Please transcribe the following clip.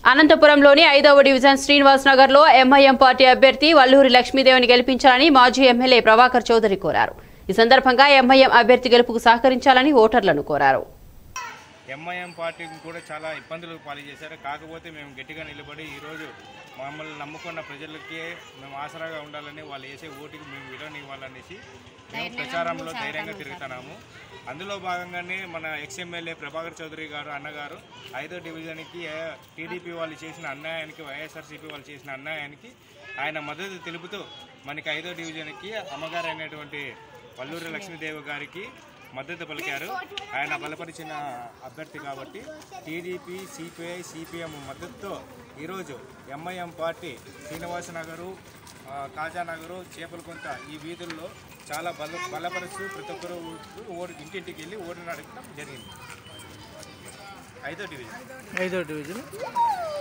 అనంతపురంలోని ఐదవ డివిజన్ శ్రీనివాస్ నగర్ లో MIM party అభ్యర్థి వల్లూరి లక్ష్మీదేవిని గెలిపించాలని మాజీ ఎమ్మెల్యే ప్రభాకర్ చౌదరి కోరారు ఈ సందర్భంగా ఎంఐఎం అభ్యర్థి గెలుపుకు సహకరించాలని ఓటర్లను కోరారు ఎంఐఎం పార్టీని కూడా చాలా ఇబ్బందులకు పాలు చేశారు కాకపోతే మేము గట్టిగా నిలబడి ఈరోజు మమ్మల్ని నమ్ముకున్న ప్రజలకి మేము ఆసరాగా ఉండాలని వాళ్ళు వేసే ఓటుకి మేము విడవనివ్వాలనేసి మేము ప్రచారంలో ధైర్యంగా తిరుగుతున్నాము అందులో భాగంగానే మన ఎక్స్ఎమ్మెల్యే ప్రభాకర్ చౌదరి గారు అన్నగారు ఐదో డివిజన్కి టీడీపీ వాళ్ళు చేసిన అన్యాయానికి వైఎస్ఆర్సీపీ వాళ్ళు చేసిన అన్యాయానికి ఆయన మద్దతు తెలుపుతూ మనకి ఐదో డివిజన్కి అమ్మగారు అయినటువంటి వల్లూరి లక్ష్మీదేవి గారికి మద్దతు పలికారు ఆయన బలపరిచిన అభ్యర్థి కాబట్టి టీడీపీ సిపిఐ సిపిఎం మద్దతుతో ఈరోజు ఎంఐఎం పార్టీ శ్రీనివాస నగరు ఆ, కాజానగరు చేపలకుంట ఈ వీధుల్లో చాలా బల బలపరుస్తూ ప్రతి ఒక్కరు ఓడి ఇంటింటికి వెళ్ళి ఓడిని అడగడం జరిగింది ఐదో డివిజన్ ఐదో డివిజన్